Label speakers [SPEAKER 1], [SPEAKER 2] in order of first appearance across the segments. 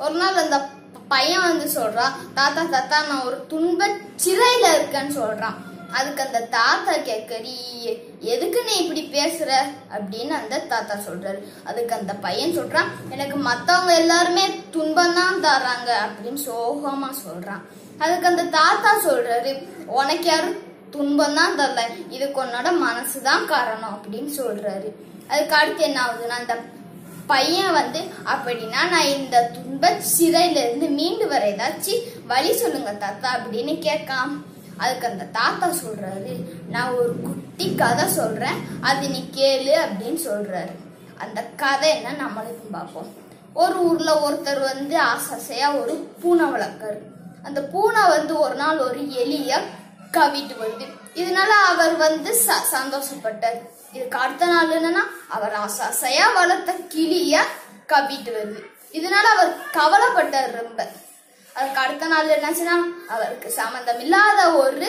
[SPEAKER 1] ஒரு நாள் அந்த ப- பையன் வந்து சொல்றான் தாத்தா தாத்தா நான் ஒரு துன்ப சிறையில இருக்கேன்னு சொல்றான் அதுக்கு அந்த தாத்தா கேட்கறி எதுக்கு நீ இப்படி பேசுற அப்படின்னு அந்த தாத்தா சொல்றாரு அதுக்கு அந்த பையன் சொல்றான் எனக்கு மத்தவங்க எல்லாருமே துன்பம் தான் தராங்க அப்படின்னு சோகமா சொல்றான் அதுக்கு அந்த தாத்தா சொல்றாரு உனக்கு யாரும் துன்பம் தான் தரல இதுக்கு உன்னோட மனசுதான் காரணம் அப்படின்னு சொல்றாரு அதுக்கு அடுத்து என்ன ஆகுதுன்னா அந்த பையன் வந்து அப்படின்னா நான் இந்த துன்ப சிறையில இருந்து மீண்டு வர ஏதாச்சும் வழி சொல்லுங்க தாத்தா அப்படின்னு கேட்கான் அதுக்கு அந்த தாத்தா சொல்றாரு நான் ஒரு குட்டி கதை சொல்றேன் அது நீ கேளு அப்படின்னு சொல்றாரு அந்த கதை என்ன நம்மளுக்கும் பார்ப்போம் ஒரு ஊர்ல ஒருத்தர் வந்து ஆசாசையா ஒரு பூனை வளர்க்காரு அந்த பூனை வந்து ஒரு நாள் ஒரு எலிய கவிட்டு வருது இதனால அவர் வந்து ச- சந்தோஷப்பட்டார் இதுக்கு அடுத்த நாள் என்னன்னா அவர் ஆசாசையா வளர்த்த கிளிய கவிட்டு வருது இதனால அவர் கவலைப்பட்டார் ரொம்ப அதுக்கு அடுத்த நாள் என்னாச்சுன்னா அவருக்கு சம்மந்தம் இல்லாத ஒரு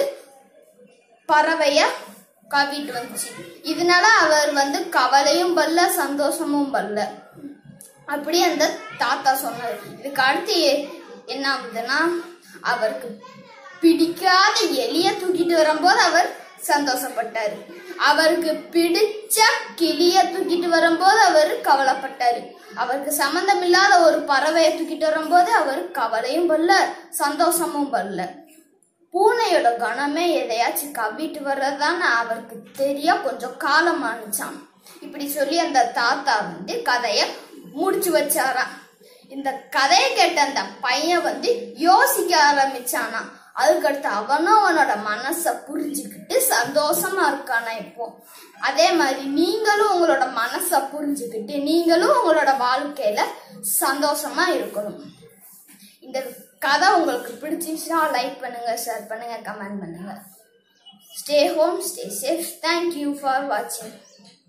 [SPEAKER 1] பறவைய கவிட்டு வந்துச்சு இதனால அவர் வந்து கவலையும் பல்ல சந்தோஷமும் பல்ல அப்படி அந்த தாத்தா சொன்னார் இதுக்கு அடுத்து எ- என்ன ஆகுதுன்னா அவருக்கு பிடிக்காத எலிய தூக்கிட்டு வரும்போது அவர் சந்தோஷப்பட்டாரு அவருக்கு பிடிச்ச கிளிய தூக்கிட்டு வரும்போது அவர் கவலைப்பட்டாரு அவருக்கு சம்பந்தம் இல்லாத ஒரு பறவையை தூக்கிட்டு வரும்போது அவர் கவலையும் பல்ல சந்தோஷமும் பல்ல பூனையோட கணமே எதையாச்சும் கவ்விட்டு வர்றதுதான் அவருக்கு தெரிய கொஞ்சம் காலம் ஆனிச்சான் இப்படி சொல்லி அந்த தாத்தா வந்து கதைய முடிச்சு வச்சாராம் இந்த கதையை கேட்ட அந்த பையன் வந்து யோசிக்க ஆரம்பிச்சானா அதுக்கடுத்து அவனும் அவனோட மனசை புரிஞ்சுக்கிட்டு சந்தோஷமா இருக்கானா இப்போ அதே மாதிரி நீங்களும் உங்களோட மனசை புரிஞ்சுக்கிட்டு நீங்களும் உங்களோட வாழ்க்கையில சந்தோஷமா இருக்கணும் இந்த கதை உங்களுக்கு பிடிச்சிருச்சுன்னா லைக் பண்ணுங்க ஷேர் பண்ணுங்க கமெண்ட் பண்ணுங்க stay home stay safe thank you for வாட்சிங்